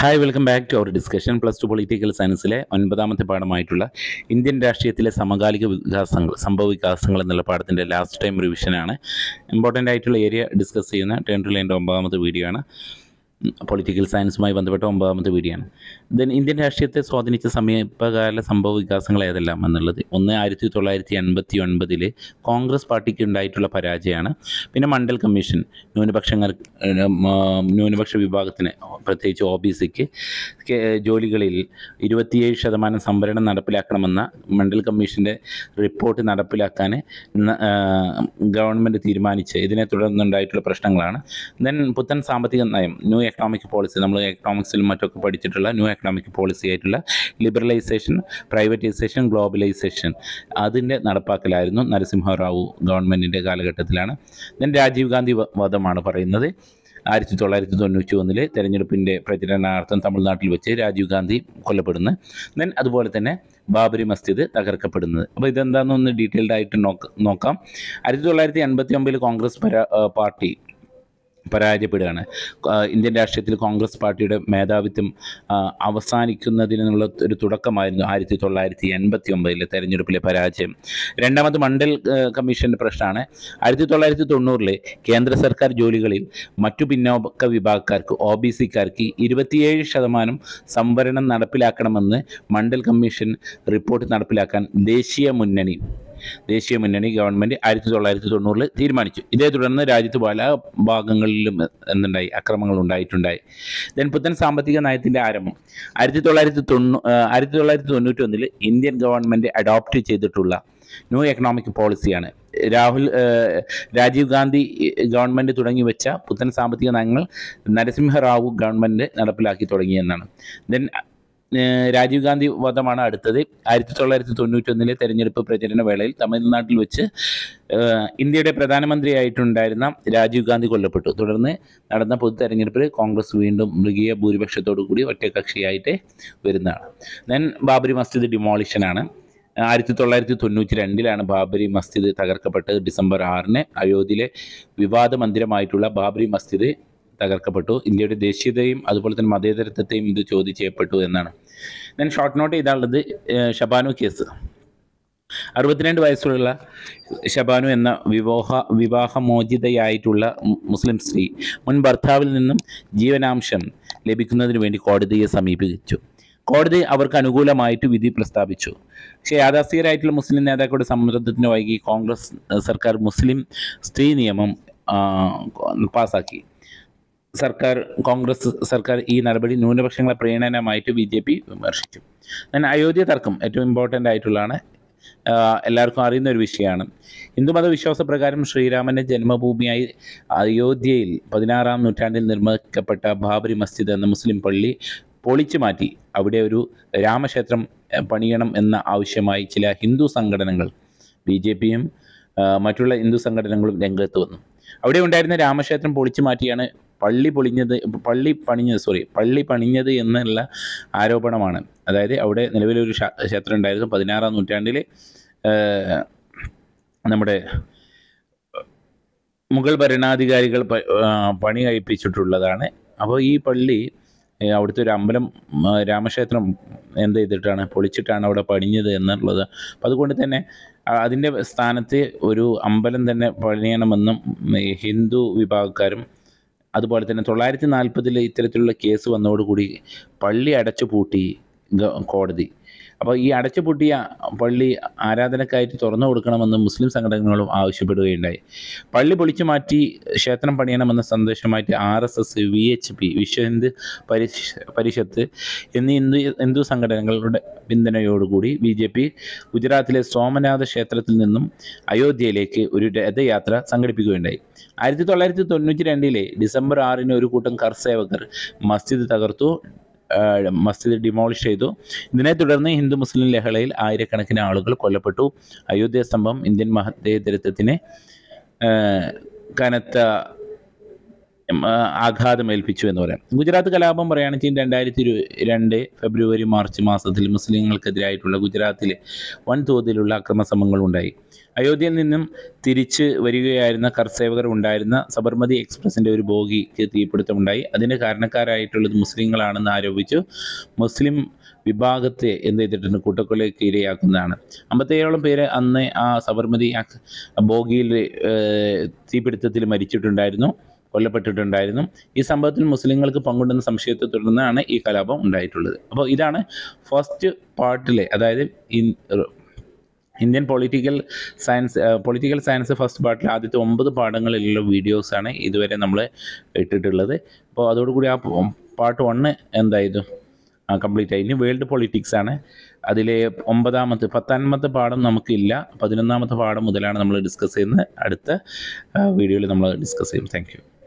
hi welcome back to our discussion plus two political സയൻസിലെ ഒൻപതാമത്തെ പാഠമായിട്ടുള്ള ഇന്ത്യൻ രാഷ്ട്രീയത്തിലെ സമകാലിക വികാസങ്ങൾ സംഭവ വികാസങ്ങൾ എന്നുള്ള പാഠത്തിൻ്റെ ലാസ്റ്റ് ടൈം റിവിഷനാണ് ഇമ്പോർട്ടൻ്റ് ആയിട്ടുള്ള ഏരിയ ഡിസ്കസ് ചെയ്യുന്ന ടേൺ ടു ലൈൻ്റെ ഒമ്പതാമത്തെ വീഡിയോ ആണ് പൊളിറ്റിക്കൽ സയൻസുമായി ബന്ധപ്പെട്ട ഒമ്പതാമത്തെ വീഡിയോ ആണ് ദെൻ ഇന്ത്യൻ രാഷ്ട്രീയത്തെ സ്വാധീനിച്ച സമീപകാല സംഭവ വികാസങ്ങൾ ഏതെല്ലാം എന്നുള്ളത് ഒന്ന് ആയിരത്തി തൊള്ളായിരത്തി എൺപത്തി ഒൻപതിൽ കോൺഗ്രസ് പാർട്ടിക്ക് ഉണ്ടായിട്ടുള്ള പരാജയമാണ് പിന്നെ മണ്ഡൽ കമ്മീഷൻ ന്യൂനപക്ഷങ്ങൾ ഏഹ്, മ- ന്യൂനപക്ഷ വിഭാഗത്തിന് പ്രത്യേകിച്ച് ഒ ബി സിക്ക് ജോലികളിൽ ഇരുപത്തിയേഴ് ശതമാനം സംവരണം നടപ്പിലാക്കണമെന്ന മണ്ഡൽ കമ്മീഷൻ്റെ റിപ്പോർട്ട് നടപ്പിലാക്കാൻ ന- ആഹ്, ഗവൺമെൻറ് തീരുമാനിച്ച് ഇതിനെ തുടർന്നുണ്ടായിട്ടുള്ള പ്രശ്നങ്ങളാണ് ദെൻ പുത്തൻ സാമ്പത്തിക നയം ന്യൂ എക്കണോമിക് പോളിസി നമ്മൾ എക്കണോമിക്സിലും മറ്റൊക്കെ പഠിച്ചിട്ടുള്ള ന്യൂ എക്കണോമിക് പോളിസി ആയിട്ടുള്ള ലിബറലൈസേഷൻ പ്രൈവറ്റൈസേഷൻ ഗ്ലോബലൈസേഷൻ അതിൻ്റെ നടപ്പാക്കലായിരുന്നു നരസിംഹറാവു ഗവൺമെൻറ്റിൻ്റെ കാലഘട്ടത്തിലാണ് ദെൻ രാജീവ് ഗാന്ധി വ- വധമാണ് പറയുന്നത് ആയിരത്തി തൊള്ളായിരത്തി തൊണ്ണൂറ്റി ഒന്നിലെ തെരഞ്ഞെടുപ്പിൻ്റെ പ്രചരണാർത്ഥം തമിഴ്നാട്ടിൽ വെച്ച് രാജീവ് ഗാന്ധി കൊല്ലപ്പെടുന്നു ദെൻ അതുപോലെ തന്നെ ബാബരി മസ്ജിദ് തകർക്കപ്പെടുന്നത് അപ്പോൾ ഇതെന്താണെന്നൊന്ന് ഡീറ്റെയിൽഡ് ആയിട്ട് നോക്ക നോക്കാം ആയിരത്തി തൊള്ളായിരത്തി എൺപത്തി ഒമ്പതിൽ കോൺഗ്രസ് പരാ ആ, പാർട്ടി പരാജയപ്പെടുകയാണ് ആ, ഇന്ത്യൻ രാഷ്ട്രീയത്തിൽ കോൺഗ്രസ് പാർട്ടിയുടെ മേധാവിത്വം ആ, അവസാനിക്കുന്നതിനുള്ള ഒരു തുടക്കമായിരുന്നു ആയിരത്തി തൊള്ളായിരത്തി എൺപത്തി ഒമ്പതിലെ തെരഞ്ഞെടുപ്പിലെ പരാജയം രണ്ടാമത് മണ്ഡൽ ആ, കമ്മീഷൻ്റെ പ്രശ്നമാണ് ആയിരത്തി തൊള്ളായിരത്തി തൊണ്ണൂറിലെ കേന്ദ്ര സർക്കാർ ജോലികളിൽ മറ്റു പിന്നോക്ക വിഭാഗക്കാർക്ക് ഒ ബി സിക്കാർക്ക് ഇരുപത്തിയേഴ് ശതമാനം സംവരണം നടപ്പിലാക്കണമെന്ന് മണ്ഡൽ കമ്മീഷൻ റിപ്പോർട്ട് നടപ്പിലാക്കാൻ ദേശീയ മുന്നണി ദേശീയ മുന്നണി ഗവൺമെൻറ് ആയിരത്തി തൊള്ളായിരത്തി തൊണ്ണൂറിൽ തീരുമാനിച്ചു ഇതേ തുടർന്ന് രാജ്യത്ത് പല ഭാഗങ്ങളിലും എന്തുണ്ടായി അക്രമങ്ങൾ ഉണ്ടായിട്ടുണ്ടായി ദെൻ പുത്തൻ സാമ്പത്തിക നയത്തിൻ്റെ ആരംഭം ആയിരത്തി തൊള്ളായിരത്തി തൊണ്ണൂ ആയിരത്തി തൊള്ളായിരത്തി തൊണ്ണൂറ്റി ഒന്നിൽ ഇന്ത്യൻ ഗവൺമെൻറ് അഡോപ്റ്റ് ചെയ്തിട്ടുള്ള ന്യൂ എക്കണോമിക് പോളിസിയാണ് രാഹുൽ ഏഹ്, രാജീവ് ഗാന്ധി ഗവൺമെൻറ് തുടങ്ങി വെച്ച പുത്തൻ സാമ്പത്തിക നയങ്ങൾ നരസിംഹറാവു ഗവൺമെൻറ് നടപ്പിലാക്കി തുടങ്ങിയെന്നാണ് ദെൻ രാജീവ് ഗാന്ധി വധമാണ് അടുത്തത് ആയിരത്തി തൊള്ളായിരത്തി തൊണ്ണൂറ്റി ഒന്നിലെ തെരഞ്ഞെടുപ്പ് പ്രചരണ വേളയിൽ തമിഴ്നാട്ടിൽ വെച്ച് ഏഹ്, ഇന്ത്യയുടെ പ്രധാനമന്ത്രിയായിട്ടുണ്ടായിരുന്ന രാജീവ് ഗാന്ധി കൊല്ലപ്പെട്ടു തുടർന്ന് നടന്ന പൊതു തെരഞ്ഞെടുപ്പിൽ കോൺഗ്രസ് വീണ്ടും മൃഗീയ ഭൂരിപക്ഷത്തോടു കൂടി ഒറ്റകക്ഷിയായിട്ട് വരുന്നതാണ് ദെൻ ബാബരി മസ്ജിദ് ഡിമോളിഷനാണ് ആയിരത്തി തൊള്ളായിരത്തി തൊണ്ണൂറ്റി രണ്ടിലാണ് ബാബരി മസ്ജിദ് തകർക്കപ്പെട്ടത് ഡിസംബർ ആറിന് അയോധ്യയിലെ വിവാദ മന്ദിരമായിട്ടുള്ള ബാബരി മസ്ജിദ് തകർക്കപ്പെട്ടു ഇന്ത്യയുടെ ദേശീയതയും അതുപോലെ തന്നെ മതേതരത്വത്തെയും ഇത് ചോദ്യം ചെയ്യപ്പെട്ടു എന്നാണ് ഞാൻ ഷോർട്ട് നോട്ട് ചെയ്താലുള്ളത് ഏഹ്, ഷബാനു കേസ് അറുപത്തിരണ്ട് വയസ്സുള്ള ഷബാനു എന്ന വിവാഹ വിവാഹമോചിതയായിട്ടുള്ള മു- മുസ്ലിം സ്ത്രീ മുൻ ഭർത്താവിൽ നിന്നും ജീവനാംശം ലഭിക്കുന്നതിന് വേണ്ടി കോടതിയെ സമീപിച്ചു കോടതി അവർക്ക് അനുകൂലമായിട്ട് വിധി പ്രസ്താവിച്ചു പക്ഷേ യാഥാസ്ഥികരായിട്ടുള്ള മുസ്ലിം നേതാക്കളുടെ സമ്മർദ്ദത്തിന് വൈകി കോൺഗ്രസ് ഏഹ്, സർക്കാർ മുസ്ലിം സ്ത്രീ നിയമം ആ, പാസാക്കി സർക്കാർ കോൺഗ്രസ് സർക്കാർ ഈ നടപടി ന്യൂനപക്ഷങ്ങളെ പ്രീണനമായിട്ട് ബി ജെ പി വിമർശിച്ചു ഞാൻ അയോധ്യ തർക്കം ഏറ്റവും ഇമ്പോർട്ടൻ്റ് ആയിട്ടുള്ളതാണ് ആഹ് എല്ലാവർക്കും അറിയുന്ന ഒരു വിഷയമാണ് ഹിന്ദുമത വിശ്വാസപ്രകാരം ശ്രീരാമൻ്റെ ജന്മഭൂമിയായി അയോധ്യയിൽ പതിനാറാം നൂറ്റാണ്ടിൽ നിർമ്മിക്കപ്പെട്ട ബാബരി മസ്ജിദ് എന്ന മുസ്ലിം പള്ളി പൊളിച്ചു മാറ്റി അവിടെ ഒരു രാമക്ഷേത്രം ഏഹ്, പണിയണം എന്ന ആവശ്യമായി ചില ഹിന്ദു സംഘടനകൾ ബി ജെ പിയും മറ്റുള്ള ഹിന്ദു സംഘടനകളും രംഗത്ത് വന്നു അവിടെ ഉണ്ടായിരുന്ന രാമക്ഷേത്രം പൊളിച്ചു മാറ്റിയാണ് പള്ളി പൊളിഞ്ഞത് പള്ളി പണിഞ്ഞത് സോറി പള്ളി പണിഞ്ഞത് എന്നുള്ള ആരോപണമാണ് അതായത് അവിടെ നിലവിലൊരു ക്ഷ- ക്ഷേത്രം ഉണ്ടായിരുന്നു പതിനാറാം നൂറ്റാണ്ടിൽ നമ്മുടെ മുഗൾ ഭരണാധികാരികൾ പ- ആ, പണി കഴിപ്പിച്ചിട്ടുള്ളതാണ് അപ്പോൾ ഈ പള്ളി ഏ, അവിടുത്തെ ഒരു അമ്പലം ഉം, ആ, രാമക്ഷേത്രം എന്ത് ചെയ്തിട്ടാണ് പൊളിച്ചിട്ടാണ് അവിടെ പണിഞ്ഞത് എന്നുള്ളത് അപ്പം അതുകൊണ്ട് തന്നെ ആ, അതിൻ്റെ സ്ഥാനത്ത് ഒരു അമ്പലം തന്നെ പണിയണമെന്നും ഉം, ഈ ഹിന്ദു വിഭാഗക്കാരും അതുപോലെ തന്നെ തൊള്ളായിരത്തി നാൽപ്പതിൽ ഇത്തരത്തിലുള്ള കേസ് വന്നതോടുകൂടി പള്ളി അടച്ചു പൂട്ടി ഗ- കോടതി അപ്പോൾ ഈ അടച്ചു പൂട്ടിയ പള്ളി ആരാധനക്കായിട്ട് തുറന്നു കൊടുക്കണമെന്ന് മുസ്ലിം സംഘടനകളും ആവശ്യപ്പെടുകയുണ്ടായി പള്ളി പൊളിച്ചു മാറ്റി ക്ഷേത്രം പണിയണമെന്ന സന്ദേശമായിട്ട് R S S V H P Vishwa Hindu പരിഷ് പരിഷത്ത് എന്നീ ഹിന്ദു ഹിന്ദു സംഘടനകളുടെ പിന്തുണയോടുകൂടി ബി ജെ പി ഗുജറാത്തിലെ സോമനാഥ ക്ഷേത്രത്തിൽ നിന്നും അയോധ്യയിലേക്ക് ഒരു രഥയാത്ര സംഘടിപ്പിക്കുകയുണ്ടായി ആയിരത്തി തൊള്ളായിരത്തി തൊണ്ണൂറ്റി രണ്ടിലെ ഡിസംബർ ആറിന് ഒരു കൂട്ടം കർസേവകർ മസ്ജിദ് തകർത്തു ആ, മസ്ജിദ് ഡിമോളിഷ് ചെയ്തു ഇതിനെ തുടർന്ന് ഹിന്ദു മുസ്ലിം ലഹളയിൽ ആയിരക്കണക്കിന് ആളുകൾ കൊല്ലപ്പെട്ടു അയോധ്യ സ്തംഭം ഇന്ത്യൻ മഹത്തേതരത്വത്തിന് ആ, കനത്ത ഉം, ആ, ആഘാതം ഏൽപ്പിച്ചു എന്ന് പറയാം ഗുജറാത്ത് കലാപം പറയുകയാണെങ്കിൽ രണ്ടായിരത്തി ഇരു രണ്ട് ഫെബ്രുവരി മാർച്ച് മാസത്തിൽ മുസ്ലിങ്ങൾക്കെതിരായിട്ടുള്ള ഗുജറാത്തിൽ വൻതോതിലുള്ള അക്രമസമങ്ങൾ ഉണ്ടായി അയോധ്യയിൽ നിന്നും തിരിച്ച് വരികയായിരുന്ന കർസേവകർ ഉണ്ടായിരുന്ന സബർമതി എക്സ്പ്രസിൻ്റെ ഒരു ബോഗിക്ക് തീപിടുത്തമുണ്ടായി അതിന് കാരണക്കാരായിട്ടുള്ളത് മുസ്ലിങ്ങളാണെന്ന് ആരോപിച്ചു മുസ്ലിം വിഭാഗത്തെ എന്ത് ചെയ്തിട്ടുണ്ട് കൂട്ടക്കൊലയ്ക്ക് ഇരയാക്കുന്നതാണ് അമ്പത്തേഴോളം പേര് അന്ന് ആ സബർമതി ആ ബോഗിയിൽ ഏഹ്, തീപിടുത്തത്തിൽ മരിച്ചിട്ടുണ്ടായിരുന്നു കൊല്ലപ്പെട്ടിട്ടുണ്ടായിരുന്നു ഈ സംഭവത്തിൽ മുസ്ലിങ്ങൾക്ക് പങ്കുണ്ടെന്ന സംശയത്തെ തുടർന്നാണ് ഈ കലാപം ഉണ്ടായിട്ടുള്ളത് അപ്പോൾ ഇതാണ് ഫസ്റ്റ് പാർട്ടിലെ അതായത് in Indian political science political science first പാർട്ടിൽ ആദ്യത്തെ ഒമ്പത് പാഠങ്ങളിലുള്ള വീഡിയോസാണ് ഇതുവരെ നമ്മൾ ഇട്ടിട്ടുള്ളത് അപ്പോൾ അതോടുകൂടി ആ പാർട്ട് വണ്ണ് എന്തായത് കംപ്ലീറ്റ് ആയി ഇനി വേൾഡ് പൊളിറ്റിക്സ് ആണ് അതിലെ ഒമ്പതാമത്തെ പത്താമത്തെ പാഠം നമുക്കില്ല പതിനൊന്നാമത്തെ പാഠം മുതലാണ് നമ്മൾ ഡിസ്കസ് ചെയ്യുന്നത് അടുത്ത വീഡിയോയിൽ നമ്മൾ ഡിസ്കസ് ചെയ്യും താങ്ക് യു